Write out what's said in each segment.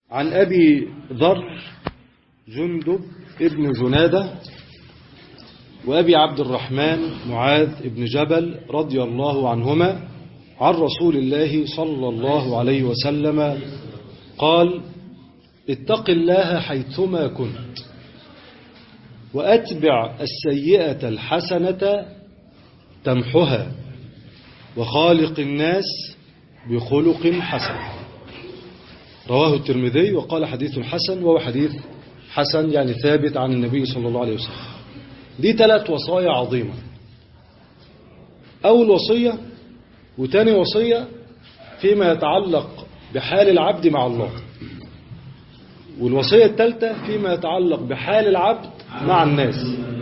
عن أبي ذر جندب ابن جنادة وأبي عبد الرحمن معاذ بن جبل رضي الله عنهما عن رسول الله صلى الله عليه وسلم قال اتق الله حيثما كنت وأتبع السيئة الحسنة تمحها وخالق الناس بخلق حسن رواه الترمذي وقال حديث حسن وهو حديث حسن يعني ثابت عن النبي صلى الله عليه وسلم دي ثلاث وصايا عظيمة أول وصية وتاني وصية فيما يتعلق بحال العبد مع الله والوصية الثالثة فيما يتعلق بحال العبد مع الناس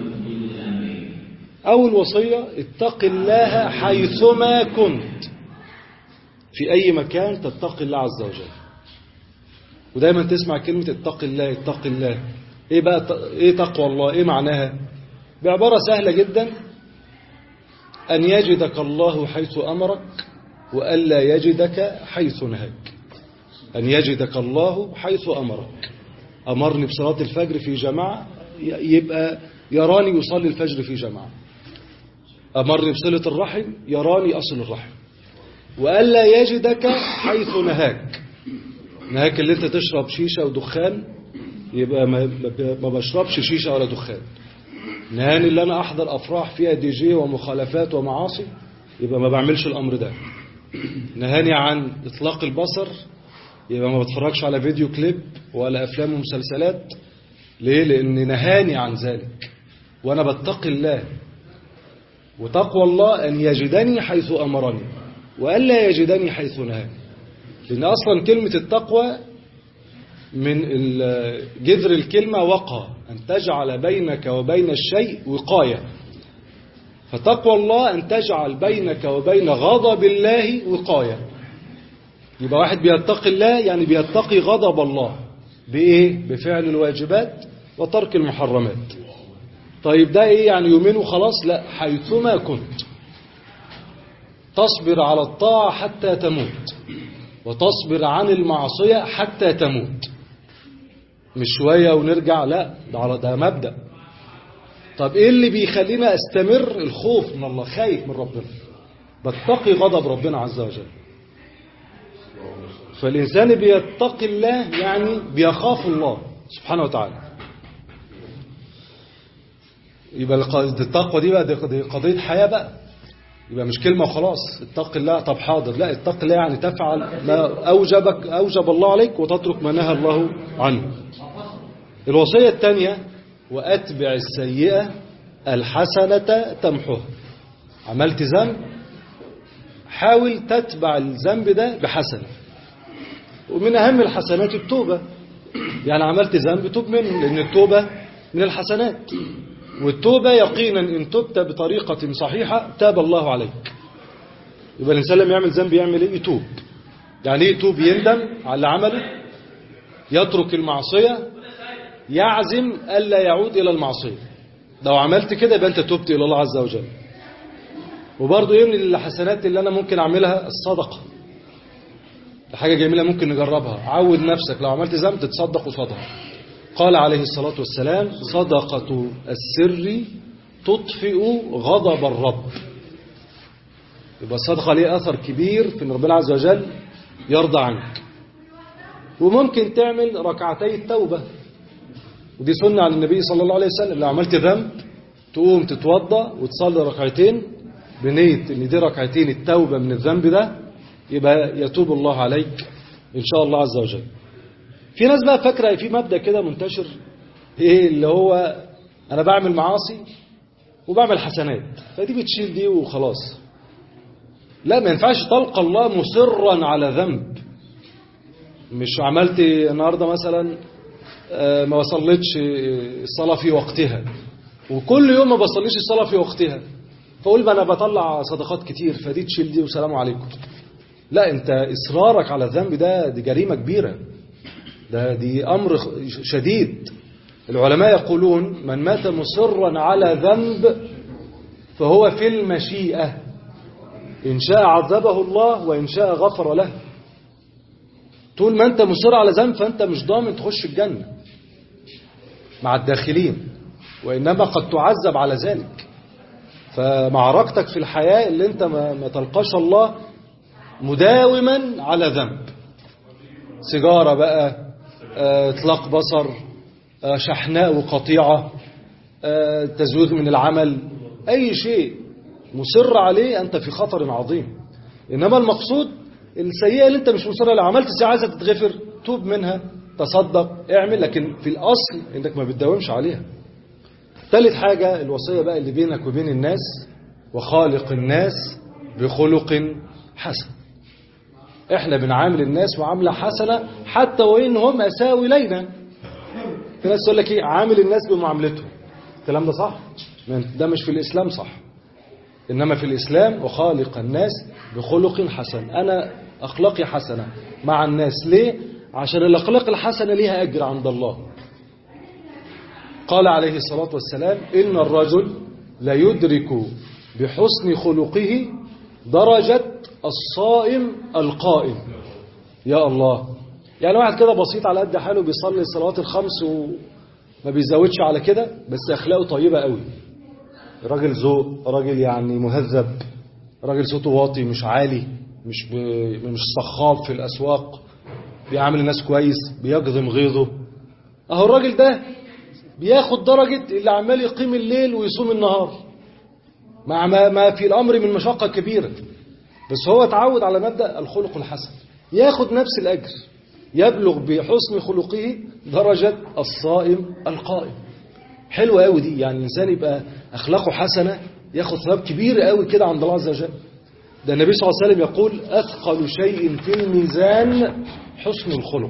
أول وصية اتق الله حيثما كنت في أي مكان تتقي الله عز وجل ودايما تسمع كلمة اتق الله اتق الله ايه بقى ايه تقوى الله ايه معناها بعبارة سهلة جدا أن يجدك الله حيث أمرك وألا يجدك حيث نهاك أن يجدك الله حيث أمرك أمرني بصلاة الفجر في جماعة يبقى يراني يصلي الفجر في جماعة أمرني بصلة الرحم يراني أصل الرحم وألا يجدك حيث نهاك نهاك اللي انت تشرب شيشة ودخان يبقى ما, ما بشربش شيشة ولا دخان نهاني اللي انا احضر افراح فيها دي جي ومخالفات ومعاصي يبقى ما بعملش الامر ده نهاني عن اطلاق البصر يبقى ما بتفرجش على فيديو كليب ولا افلام ومسلسلات ليه لان نهاني عن ذلك وانا بتقي الله وتقوى الله ان يجدني حيث امرني والا يجدني حيث نهاني لأن أصلا كلمة التقوى من جذر الكلمة وقى أن تجعل بينك وبين الشيء وقاية فتقوى الله أن تجعل بينك وبين غضب الله وقاية يبقى واحد بيتقي الله يعني بيتقي غضب الله بإيه؟ بفعل الواجبات وترك المحرمات طيب ده إيه يعني يومين وخلاص لا حيثما كنت تصبر على الطاعة حتى تموت وتصبر عن المعصية حتى تموت مش شوية ونرجع لا ده ده مبدأ طب ايه اللي بيخلينا استمر الخوف من الله خايف من ربنا بتقي غضب ربنا عز وجل فالإنسان بيتقي الله يعني بيخاف الله سبحانه وتعالى يبقى التقوى دي بقى دي قضية حياة بقى يبقى مش كلمة وخلاص اتق الله طب حاضر لا اتق الله يعني تفعل ما أوجبك أوجب الله عليك وتترك ما نهى الله عنه الوصية الثانية وأتبع السيئة الحسنة تمحوها عملت ذنب حاول تتبع الذنب ده بحسنة ومن أهم الحسنات التوبة يعني عملت ذنب توب منه لأن التوبة من الحسنات والتوبة يقينا إن تبت بطريقة صحيحة تاب الله عليك يبقى الإنسان لما يعمل ذنب يعمل إيه يتوب يعني إيه يتوب يندم على اللي عمله يترك المعصية يعزم ألا يعود إلى المعصية لو عملت كده يبقى أنت تبت إلى الله عز وجل وبرضه إيه من الحسنات اللي أنا ممكن أعملها الصدقة حاجة جميلة ممكن نجربها عود نفسك لو عملت ذنب تتصدق قصادها قال عليه الصلاة والسلام صدقة السر تطفئ غضب الرب يبقى الصدقة ليه أثر كبير في أن ربنا عز وجل يرضى عنك وممكن تعمل ركعتي التوبة ودي سنة عن النبي صلى الله عليه وسلم لو عملت ذنب تقوم تتوضى وتصلي ركعتين بنية ان دي ركعتين التوبة من الذنب ده يبقى يتوب الله عليك إن شاء الله عز وجل في ناس بقى فاكره في مبدا كده منتشر ايه اللي هو انا بعمل معاصي وبعمل حسنات فدي بتشيل دي وخلاص لا ما ينفعش تلقى الله مصرا على ذنب مش عملت النهارده مثلا ما وصلتش الصلاه في وقتها وكل يوم ما بصليش الصلاه في وقتها فاقول ما انا بطلع صدقات كتير فدي تشيل دي وسلام عليكم لا انت اصرارك على الذنب ده دي جريمه كبيره ده دي أمر شديد العلماء يقولون من مات مصرا على ذنب فهو في المشيئة إن شاء عذبه الله وإن شاء غفر له طول ما انت مصر على ذنب فانت مش ضامن تخش الجنة مع الداخلين وإنما قد تعذب على ذلك فمعركتك في الحياة اللي انت ما, ما تلقاش الله مداوما على ذنب سيجارة بقى آه، اطلاق بصر آه، شحناء وقطيعة آه، تزويد من العمل أي شيء مصر عليه أنت في خطر عظيم إنما المقصود السيئة اللي أنت مش مصر عليها عملت سيئة عايزة تتغفر توب منها تصدق اعمل لكن في الأصل إنك ما بتداومش عليها ثالث حاجة الوصية بقى اللي بينك وبين الناس وخالق الناس بخلق حسن احنا بنعامل الناس معاملة حسنة حتى وإن هم أساوي إلينا في ناس تقول لك ايه عامل الناس بمعاملتهم الكلام ده صح ده مش في الإسلام صح إنما في الإسلام وخالق الناس بخلق حسن أنا أخلاقي حسنة مع الناس ليه عشان الأخلاق الحسنة ليها أجر عند الله قال عليه الصلاة والسلام إن الرجل لا يدرك بحسن خلقه درجة الصائم القائم يا الله يعني واحد كده بسيط على قد حاله بيصلي الصلوات الخمس وما بيزودش على كده بس أخلاقه طيبة قوي راجل ذوق راجل يعني مهذب راجل صوته واطي مش عالي مش ب... مش صخاب في الأسواق بيعامل الناس كويس بيجذم غيظه اهو الراجل ده بياخد درجة اللي عمال يقيم الليل ويصوم النهار مع ما, ما في الأمر من مشقة كبيرة بس هو اتعود على مبدأ الخلق الحسن ياخد نفس الأجر يبلغ بحسن خلقه درجة الصائم القائم حلوة قوي دي يعني الإنسان يبقى أخلاقه حسنة ياخد ثواب كبير قوي كده عند الله عز وجل ده النبي صلى الله عليه وسلم يقول أثقل شيء في الميزان حسن الخلق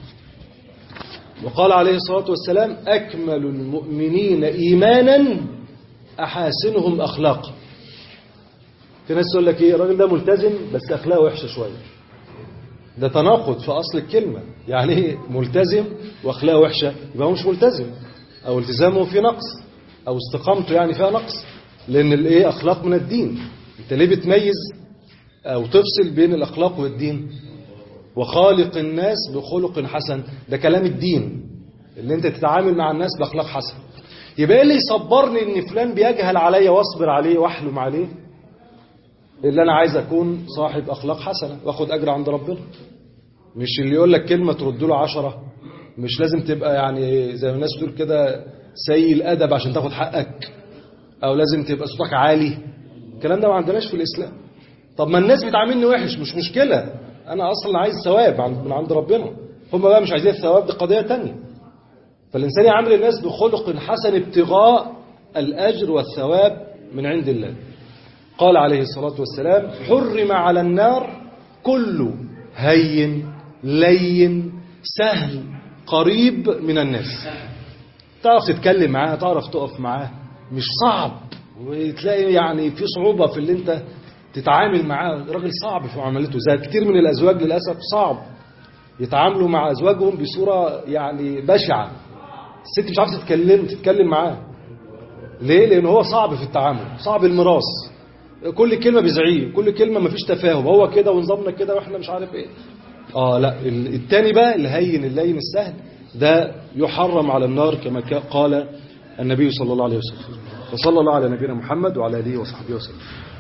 وقال عليه الصلاة والسلام أكمل المؤمنين إيمانا أحاسنهم أخلاقا في ناس تقول لك ايه الراجل ده ملتزم بس أخلاقه وحشة شوية ده تناقض في أصل الكلمة يعني ايه ملتزم وأخلاقه وحشة يبقى هو مش ملتزم أو التزامه فيه نقص أو استقامته يعني فيها نقص لأن الايه أخلاق من الدين أنت ليه بتميز أو تفصل بين الأخلاق والدين وخالق الناس بخلق حسن ده كلام الدين اللي انت تتعامل مع الناس بأخلاق حسن يبقى ايه اللي يصبرني ان فلان بيجهل عليا واصبر عليه واحلم عليه اللي انا عايز اكون صاحب اخلاق حسنة واخد اجر عند ربنا مش اللي يقول لك كلمة ترد له عشرة مش لازم تبقى يعني زي ما الناس تقول كده سيء الادب عشان تاخد حقك او لازم تبقى صوتك عالي الكلام ده ما عندناش في الاسلام طب ما الناس بتعاملني وحش مش مشكلة انا اصلا عايز ثواب من عند ربنا هم بقى مش عايزين الثواب دي قضية تانية فالإنسان يعامل الناس بخلق حسن ابتغاء الأجر والثواب من عند الله قال عليه الصلاة والسلام حرم على النار كل هين لين سهل قريب من الناس تعرف تتكلم معاه تعرف تقف معاه مش صعب وتلاقي يعني في صعوبة في اللي انت تتعامل معاه راجل صعب في معاملته زي كتير من الأزواج للأسف صعب يتعاملوا مع أزواجهم بصورة يعني بشعة الست مش عارفه تتكلم تتكلم معاه ليه لان هو صعب في التعامل صعب المراس كل كلمه بيزعيه كل كلمه مفيش تفاهم هو كده ونظامنا كده واحنا مش عارف ايه اه لا التاني بقى الهين اللين السهل ده يحرم على النار كما قال النبي صلى الله عليه وسلم وصلى الله على نبينا محمد وعلى اله وصحبه وسلم